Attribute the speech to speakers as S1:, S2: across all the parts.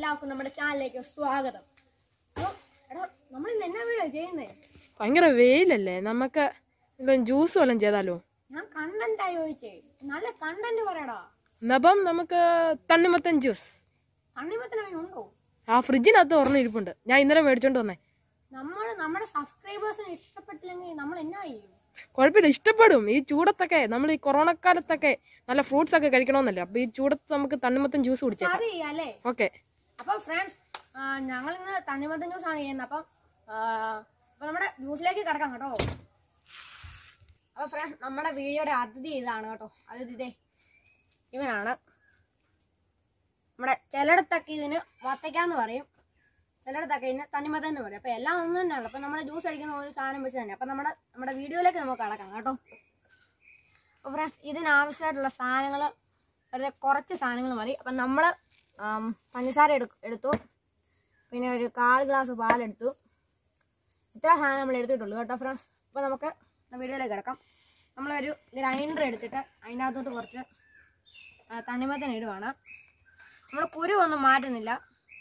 S1: എല്ലാവർക്കും നമ്മുടെ ചാനലിലേക്ക് സ്വാഗതം അപ്പൊ, എടാ നമ്മൾ ഇന്ന് എന്നാ വീഡിയോ ചെയ്യുന്നേ
S2: ഭയങ്കര വെയിലല്ലേ നമുക്ക് ഇപ്പം ജ്യൂസ് വല്ലതും ചെയ്താലോ
S1: ഞാൻ കണ്ടന്റ് ആയി ചോദിച്ചേ നല്ല കണ്ടന്റ് പറയടാ
S2: എന്നപ്പം നമുക്ക് തണ്ണിമത്തൻ ജ്യൂസ്
S1: തണ്ണിമത്തിന് ഉണ്ടോ
S2: ആ ഫ്രിഡ്ജിനകത്ത് ഒരെണ്ണം ഇരിപ്പുണ്ട് ഞാൻ ഇന്നലെ മേടിച്ചോണ്ട് വന്നേ
S1: നമ്മൾ നമ്മുടെ സബ്സ്ക്രൈബേഴ്സിന് ഇഷ്ടപ്പെട്ടില്ലെങ്കിൽ നമ്മൾ എന്നാ ചെയ്യും
S2: കുഴപ്പമില്ല ഇഷ്ടപ്പെടും ഈ ചൂടത്തൊക്കെ നമ്മൾ ഈ കൊറോണ കാലത്തൊക്കെ നല്ല ഫ്രൂട്ട്സ് ഒക്കെ കഴിക്കണമെന്നല്ലേ അപ്പൊ ഈ ചൂടത്ത് നമുക്ക് തണ്ണിമത്തൻ ജ്യൂസ് കുടിച്ചേക്കാം
S1: അത് ചെയ്യാം അല്ലേ
S2: ഓക്കെ
S1: അപ്പൊ ഫ്രണ്ട്സ് ഞങ്ങൾ ഇന്ന് തണ്ണിമത്തൻ ജ്യൂസ് ആണ് ചെയ്യുന്നത് അപ്പം ആ, അപ്പൊ നമ്മുടെ ജ്യൂസിലേക്ക് കിടക്കാം കേട്ടോ അപ്പൊ ഫ്രണ്ട്സ് നമ്മുടെ വീഡിയോയുടെ അതിഥി ഇതാണ് കേട്ടോ അതിഥി ഇതേ ഇവനാണ് നമ്മുടെ ചിലയിടത്തൊക്കെ ഇതിന് വത്തയ്ക്കാന്ന് പറയും ചിലയിടത്തൊക്കെ ഇതിന് തണ്ണിമത്തൻ എന്ന് പറയും അപ്പൊ എല്ലാം ഒന്നും തന്നെയാണ് അപ്പൊ നമ്മുടെ ജ്യൂസ് അടിക്കുന്ന ഒരു സാധനം വെച്ച് തന്നെ അപ്പൊ നമ്മുടെ നമ്മുടെ വീഡിയോയിലേക്ക് നമുക്ക് കടക്കാം കേട്ടോ അപ്പോൾ ഫ്രണ്ട്സ് ഇതിനാവശ്യമായിട്ടുള്ള സാധനങ്ങൾ വളരെ കുറച്ച് സാധനങ്ങൾ മതി അപ്പം നമ്മൾ പഞ്ചസാര എടു എടുത്തു പിന്നെ ഒരു കാൽ ഗ്ലാസ് പാലെടുത്തു ഇത്ര സാധനം നമ്മൾ എടുത്തിട്ടുള്ളൂ കേട്ടോ ഫ്രണ്ട്സ് അപ്പോൾ നമുക്ക് വീഡിയോയിലേക്ക് കിടക്കാം നമ്മളൊരു ഗ്രൈൻഡർ എടുത്തിട്ട് അതിൻ്റെ അകത്തോട്ട് കുറച്ച് ആ, തണ്ണിമത്തൻ ഇടുവാണ് നമ്മൾ കുരു ഒന്നും മാറ്റുന്നില്ല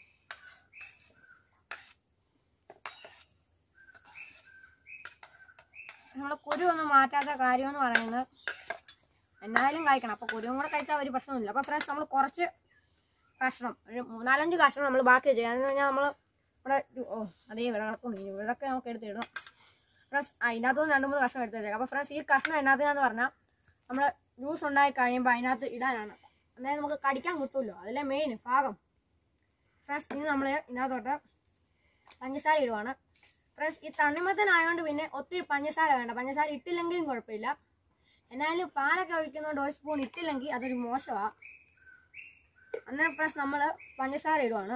S1: നമ്മൾ കുരു ഒന്നും മാറ്റാത്ത കാര്യമെന്ന് പറയുന്നത് എന്നായാലും കഴിക്കണം അപ്പോൾ കുരുവും കൂടെ കഴിച്ചാൽ ഒരു പ്രശ്നമൊന്നുമില്ല അപ്പോൾ ഫ്രണ്ട്സ് നമ്മൾ കുറച്ച് കഷ്ണം ഒരു മൂന്നാലഞ്ച് കഷ്ണം നമ്മൾ ബാക്കി ചെയ്യാം എന്ന് പറഞ്ഞാൽ നമ്മൾ ഇവിടെ ഒരു- ഓ അതേ ഇവിടെ കിടക്കുന്നു ഇവിടൊക്കെ നമുക്ക് എടുത്തിടും ഫ്രണ്ട്സ് അതിനകത്തുനിന്ന് രണ്ട് മൂന്ന് കഷ്ണം എടുത്ത് വെച്ചേക്കാം അപ്പോൾ ഫ്രണ്ട്സ് ഈ കഷ്ണം എന്നാത്തിനാന്ന് പറഞ്ഞാൽ നമ്മൾ ജ്യൂസ് ഉണ്ടായി കഴിയുമ്പോൾ അതിനകത്ത് ഇടാനാണ് അതായത് നമുക്ക് കടിക്കാൻ കിട്ടുമല്ലോ അതിലെ മെയിൻ ഭാഗം ഫ്രണ്ട്സ് ഇനി നമ്മൾ ഇതിനകത്തോട്ട് പഞ്ചസാര ഇടുവാണ് ഫ്രണ്ട്സ് ഈ തണ്ണിമത്തനായതുകൊണ്ട് പിന്നെ ഒത്തിരി പഞ്ചസാര വേണ്ട പഞ്ചസാര ഇട്ടില്ലെങ്കിലും കുഴപ്പമില്ല എന്നാലും പാലൊക്കെ ഒഴിക്കുന്നതുകൊണ്ട് ഒരു സ്പൂൺ ഇട്ടില്ലെങ്കിൽ അതൊരു മോശമാണ് അന്നേരം ഫ്രണ്ട്സ് നമ്മൾ പഞ്ചസാര ഇടുവാണ്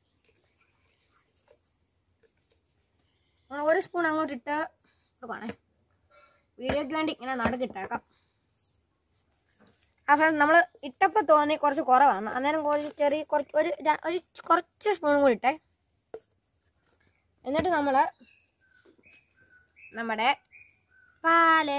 S1: നമ്മൾ ഒരു സ്പൂൺ അങ്ങോട്ട് ഇട്ട് കൊടുക്കുവാണേ വീഡിയോയ്ക്ക് വേണ്ടി ഇങ്ങനെ നടുക്കിട്ടേക്കാം ആ ഫ്രണ്ട്സ് നമ്മൾ ഇട്ടപ്പോൾ തോന്നി കുറച്ച് കുറവാണ് അന്നേരം കുറച്ച് ചെറിയ കുറച്ച് ഒരു ര- ഒരു കുറച്ച് സ്പൂണും കൂടി ഇട്ടേ എന്നിട്ട് നമ്മൾ നമ്മുടെ പാല്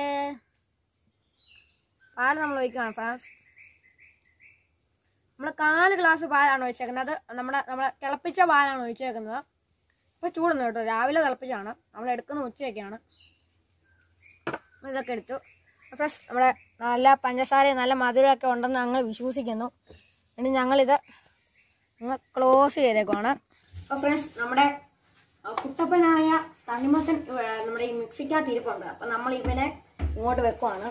S1: പാല് നമ്മൾ ഒഴിക്കുകയാണ് ഫ്രണ്ട്സ് നമ്മൾ കാല് ഗ്ലാസ് പാലാണ് ഒഴിച്ചേക്കുന്നത് അത് നമ്മുടെ നമ്മളെ തിളപ്പിച്ച പാലാണ് ഒഴിച്ചേക്കുന്നത് ഇപ്പോൾ ചൂടുന്നു കേട്ടോ രാവിലെ തിളപ്പിച്ചാണ് നമ്മൾ എടുക്കുന്ന ഉച്ചയൊക്കെയാണ് അപ്പോൾ ഇതൊക്കെ എടുത്തു ഫ്രണ്ട്സ് നമ്മുടെ നല്ല പഞ്ചസാര നല്ല മധുരമൊക്കെ ഉണ്ടെന്ന് ഞങ്ങൾ വിശ്വസിക്കുന്നു ഇനി ഞങ്ങളിത് അങ്ങ് ക്ലോസ് ചെയ്തേക്കുവാണ് അപ്പോൾ ഫ്രണ്ട്സ് നമ്മുടെ ആ, കുട്ടപ്പനായ തണ്ണിമത്തൻ ഇവിടെ നമ്മുടെ ഈ മിക്സിക്കകത്ത് ഇരിപ്പുണ്ട് അപ്പം നമ്മൾ ഇവനെ ഇങ്ങോട്ട് വെക്കുവാണ്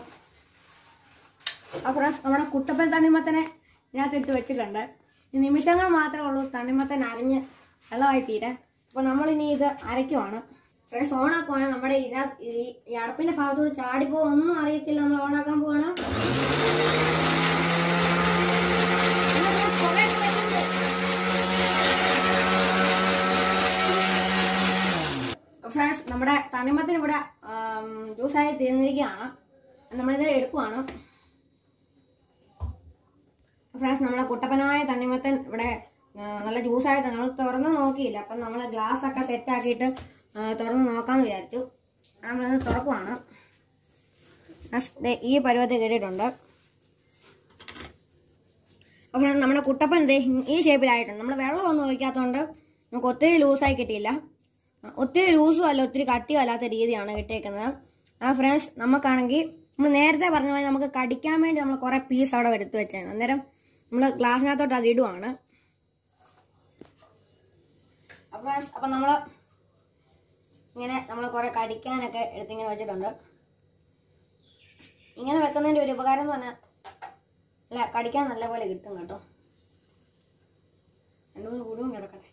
S1: ആ ഫ്രണ്ട്സ് നമ്മുടെ കുട്ടപ്പൻ തണ്ണിമത്തനെ ഇതിനകത്ത് ഇട്ട് വെച്ചിട്ടുണ്ട് ഈ നിമിഷങ്ങൾ മാത്രമേ ഉള്ളൂ തണ്ണിമത്തൻ അരഞ്ഞ് വെള്ളമായി തീരാൻ അപ്പോൾ നമ്മളിനി ഇത് അരയ്ക്കുവാണ് ഫ്രണ്ട്സ് ഓണാക്കുവാണ് നമ്മുടെ ഇതിനകത്ത് ഈ ഈ അടപ്പിൻ്റെ ഭാഗത്തോട് ചാടിപ്പോ ഒന്നും അറിയത്തില്ല നമ്മൾ ഓണാക്കാൻ പോവാണ് ഫ്രണ്ട്സ് നമ്മുടെ തണ്ണിമത്തൻ ഇവിടെ ജ്യൂസായി തീർന്നിരിക്കുകയാണ് നമ്മളിത് എടുക്കുവാണ് ഫ്രണ്ട്സ് നമ്മളെ കുട്ടപ്പനായ തണ്ണിമത്തൻ ഇവിടെ ആ, നല്ല ജ്യൂസായിട്ട് നമ്മൾ തുറന്ന് നോക്കിയില്ല അപ്പം നമ്മൾ ഗ്ലാസ് ഒക്കെ സെറ്റ് ആക്കിയിട്ട് ആ, തുറന്ന് നോക്കാമെന്ന് വിചാരിച്ചു നമ്മളത് തുറക്കുവാണ് ഫ്രണ്ട്സ്, ദേ ഈ പരുവത്തിൽ കേട്ടിട്ടുണ്ട് അപ്പോൾ നമ്മുടെ കുട്ടപ്പൻ ദേ ഈ ഷേപ്പിലായിട്ടുണ്ട് നമ്മൾ വെള്ളമൊന്നും ഒഴിക്കാത്തതുകൊണ്ട് നമുക്ക് ഒത്തിരി ലൂസായി കിട്ടിയില്ല ഒത്തിരി ലൂസും അല്ല ഒത്തിരി കട്ടിയും അല്ലാത്ത രീതിയാണ് കിട്ടിയേക്കുന്നത് ആ ഫ്രണ്ട്സ് നമുക്കാണെങ്കിൽ നമ്മൾ നേരത്തെ പറഞ്ഞ പോലെ നമുക്ക് കടിക്കാൻ വേണ്ടി നമ്മൾ കുറേ പീസ് അവിടെ എടുത്ത് വെച്ചാണ് അന്നേരം നമ്മൾ ഗ്ലാസ്സിനകത്തോട്ട് അത് ഇടുവാണ് അപ്പോൾ ഫ്രണ്ട്സ് അപ്പം നമ്മൾ ഇങ്ങനെ നമ്മൾ കുറേ കടിക്കാനൊക്കെ എടുത്തിങ്ങനെ വെച്ചിട്ടുണ്ട് ഇങ്ങനെ വെക്കുന്നതിൻ്റെ ഒരു ഉപകാരം എന്ന് പറഞ്ഞാൽ അല്ല കടിക്കാൻ നല്ലപോലെ കിട്ടും കേട്ടോ രണ്ട് മൂന്ന് കുടും കിടക്കട്ടെ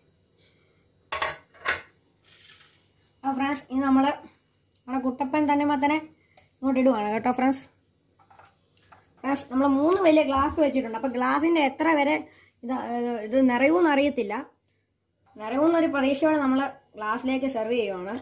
S1: ആ ഫ്രണ്ട്സ് ഇനി നമ്മൾ നമ്മുടെ കുട്ടപ്പൻ തണ്ണിമത്തനെ ഇങ്ങോട്ട് ഇടുവാണ് കേട്ടോ ഫ്രണ്ട്സ് ഫ്രണ്ട്സ് നമ്മൾ മൂന്ന് വലിയ ഗ്ലാസ് വെച്ചിട്ടുണ്ട് അപ്പോൾ ഗ്ലാസിൻ്റെ എത്ര വരെ ഇത് ഏഹ്, ഇത് നിറയുമെന്ന് അറിയത്തില്ല നിറയുമെന്നൊരു പ്രതീക്ഷയോടെ നമ്മൾ ഗ്ലാസ്സിലേക്ക് സെർവ് ചെയ്യുവാണ്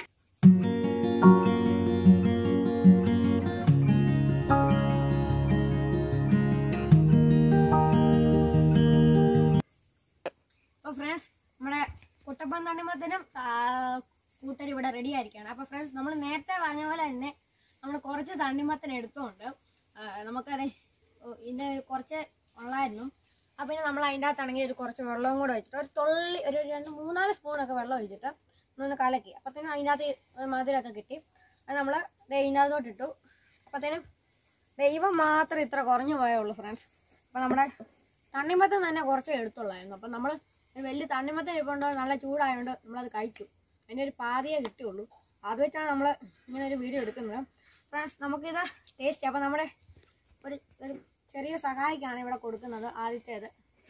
S1: അപ്പോൾ ഫ്രണ്ട്സ് നമ്മുടെ കുട്ടപ്പൻ തണ്ണിമത്തനും കൂട്ടർ ഇവിടെ റെഡി ആയിരിക്കുകയാണ് അപ്പോൾ ഫ്രണ്ട്സ് നമ്മൾ നേരത്തെ പറഞ്ഞ പോലെ തന്നെ നമ്മൾ കുറച്ച് തണ്ണിമത്തൻ എടുത്തുകൊണ്ട് ആ, നമുക്കത് ഓ, ഇതിൻ്റെ കുറച്ച് ഉള്ളായിരുന്നു അപ്പം പിന്നെ നമ്മൾ അതിൻ്റെ അകത്താണെങ്കിൽ ഒരു കുറച്ച് വെള്ളവും കൂടെ വെച്ചിട്ട് ഒരു തുള്ളി ഒരു രണ്ട് മൂന്നാല് സ്പൂണൊക്കെ വെള്ളം ഒഴിച്ചിട്ട് ഒന്ന് കലക്കി അപ്പത്തേനും അതിൻ്റെ അകത്ത് മധുരമൊക്കെ കിട്ടി അത് നമ്മൾ ഇതിനകത്തോട്ട് ഇട്ടു അപ്പത്തേനും ദൈവം മാത്രം ഇത്ര കുറഞ്ഞു പോയുള്ളൂ ഫ്രണ്ട്സ് അപ്പോൾ നമ്മുടെ തണ്ണിമത്തം തന്നെ കുറച്ചേ എടുത്തുള്ളായിരുന്നു അപ്പം നമ്മൾ വലിയ തണ്ണിമത്തം ഇരിപ്പുണ്ടോ നല്ല ചൂടായതുകൊണ്ട് നമ്മളത് കഴിച്ചു അതിൻ്റെ ഒരു പാതിയേ കിട്ടിയുള്ളൂ അത് വെച്ചാണ് നമ്മൾ ഇങ്ങനെ ഒരു വീഡിയോ എടുക്കുന്നത് ഫ്രണ്ട്സ് നമുക്കിത് ടേസ്റ്റ് അപ്പോൾ നമ്മുടെ ഒരു ഒരു ചെറിയ സഹായിക്കാണ് ഇവിടെ കൊടുക്കുന്നത് ആദ്യത്തേത്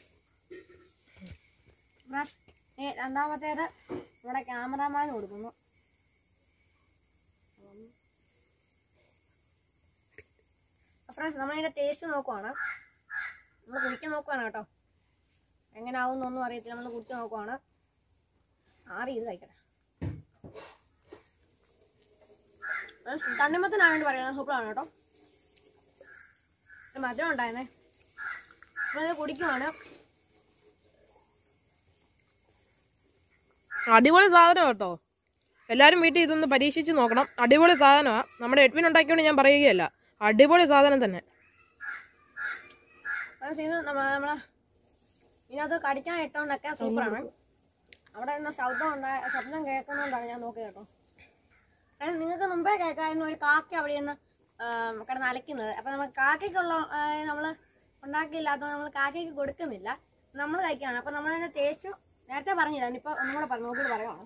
S1: ഫ്രണ്ട്സ് ഏ, രണ്ടാമത്തേത് ഇവിടെ ക്യാമറാമാൻ കൊടുക്കുന്നു ഫ്രണ്ട്സ് നമ്മളിതിൻ്റെ ടേസ്റ്റ് നോക്കുവാണ് നമ്മൾ കുടിക്കാൻ നോക്കുവാണ് കേട്ടോ എങ്ങനെ ആവുന്നൊന്നും അറിയത്തില്ല നമ്മൾ കുടിച്ച് നോക്കുവാണ് ആറി ഇത് കഴിക്കട്ടെ ഫ്രണ്ട്സ് തണ്ണിമത്തനാണ് വേണ്ടി പറയുന്നത് സൂപ്പറാണ് കേട്ടോ ഒരു മധുരം ഉണ്ടായിരുന്നേ നമ്മളിത് കുടിക്കുവാണ്
S2: അടിപൊളി സാധനം കേട്ടോ എല്ലാവരും വീട്ടിൽ ഇതൊന്ന് പരീക്ഷിച്ച് നോക്കണം അടിപൊളി സാധനമാണ് നമ്മുടെ എഡ്വിൻ ഉണ്ടാക്കിയോണ്ട് ഞാൻ പറയുകയല്ല അടിപൊളി സാധനം തന്നെ
S1: ഫ്രണ്ട്സ് ഇത് നമ്മ- നമ്മളെ ഇതിനകത്ത് കടിക്കാൻ ഇട്ടോണ്ടൊക്കെ സൂപ്പറാണ് അവിടെ നിന്ന് ശബ്ദം ഉണ്ടായ ശബ്ദം കേൾക്കുന്നതുകൊണ്ടാണ് ഞാൻ നോക്കിയത് കേട്ടോ കാരണം നിങ്ങൾക്ക് മുമ്പേ കേൾക്കാമായിരുന്നു ഒരു കാക്ക അവിടെ നിന്ന് കിടന്ന് അലക്കുന്നത് അപ്പം നമുക്ക് കാക്കയ്ക്കുള്ള നമ്മൾ ഉണ്ടാക്കിയില്ലാത്തത് നമ്മൾ കാക്കയ്ക്ക് കൊടുക്കുന്നില്ല നമ്മൾ കഴിക്കുകയാണ് അപ്പം നമ്മളതിൻ്റെ ടേസ്റ്റ് നേരത്തെ പറഞ്ഞില്ല ഇനിയിപ്പോൾ ഒന്നും കൂടെ പറഞ്ഞു നോക്കിയിട്ട് പറയുവാണ്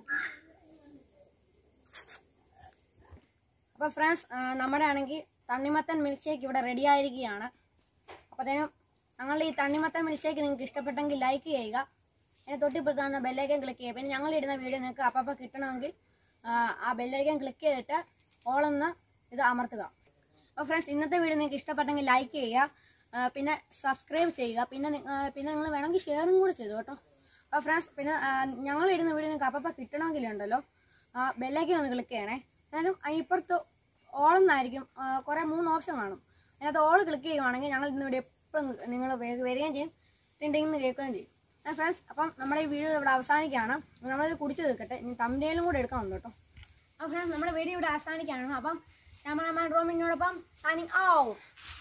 S1: അപ്പോൾ ഫ്രണ്ട്സ് നമ്മുടെ ആണെങ്കിൽ തണ്ണിമത്തൻ മിൽക്ക് ഷേക്ക് ഇവിടെ റെഡി ആയിരിക്കുകയാണ് അപ്പോഴത്തേനും ഞങ്ങളുടെ ഈ തണ്ണിമത്തൻ മിൽക്ക് ഷേക്ക് നിങ്ങൾക്ക് ഇഷ്ടപ്പെട്ടെങ്കിൽ ലൈക്ക് ചെയ്യുക അതിന് തൊട്ടിപ്പുറത്ത് കാണുന്ന ബെല്ലൈക്കൻ ക്ലിക്ക് ചെയ്യുക പിന്നെ ഞങ്ങൾ ഇടുന്ന വീഡിയോ നിങ്ങൾക്ക് അപ്പം കിട്ടണമെങ്കിൽ ആ, ആ ബെല്ലൈക്കൻ ക്ലിക്ക് ചെയ്തിട്ട് ഓളെന്ന് ഇത് അമർത്തുക അപ്പോൾ ഫ്രണ്ട്സ് ഇന്നത്തെ വീഡിയോ നിങ്ങൾക്ക് ഇഷ്ടപ്പെട്ടെങ്കിൽ ലൈക്ക് ചെയ്യുക ആ, പിന്നെ സബ്സ്ക്രൈബ് ചെയ്യുക പിന്നെ നി- ആ, പിന്നെ നിങ്ങൾ വേണമെങ്കിൽ ഷെയറും കൂടി ചെയ്തു കേട്ടോ അപ്പോൾ ഫ്രണ്ട്സ് പിന്നെ ഞങ്ങൾ ഇടുന്ന വീഡിയോ നിങ്ങൾക്ക് അപ്പം കിട്ടണമെങ്കിലുണ്ടല്ലോ ആ ബെല്ലൈക്കൻ ഒന്ന് ക്ലിക്ക് ചെയ്യണേ എന്നാലും അതിനിപ്പുറത്ത് ഓളെന്നായിരിക്കും കുറേ മൂന്ന് ഓപ്ഷൻ കാണും അതിനകത്ത് ഓൾ ക്ലിക്ക് ചെയ്യുവാണെങ്കിൽ ഞങ്ങൾ ഇന്ന് ഇവിടെ എപ്പോഴും നിങ്ങൾ വരികയും ചെയ്യും ടിണ്ടിങ് കേൾക്കുകയും ചെയ്യും ഫ്രണ്ട്സ് അപ്പം നമ്മുടെ ഈ വീഡിയോ ഇവിടെ അവസാനിക്കുകയാണ് നമ്മളിത് കുടിച്ച് തീർക്കട്ടെ ഇനി തമ്മിലും കൂടെ എടുക്കണം കേട്ടോ അപ്പോൾ ഫ്രണ്ട്സ് നമ്മുടെ വീഡിയോ ഇവിടെ അവസാനിക്കുകയാണ് അപ്പം ക്യാമറമാൻ റോമിനോടൊപ്പം സൈനിങ് ഔ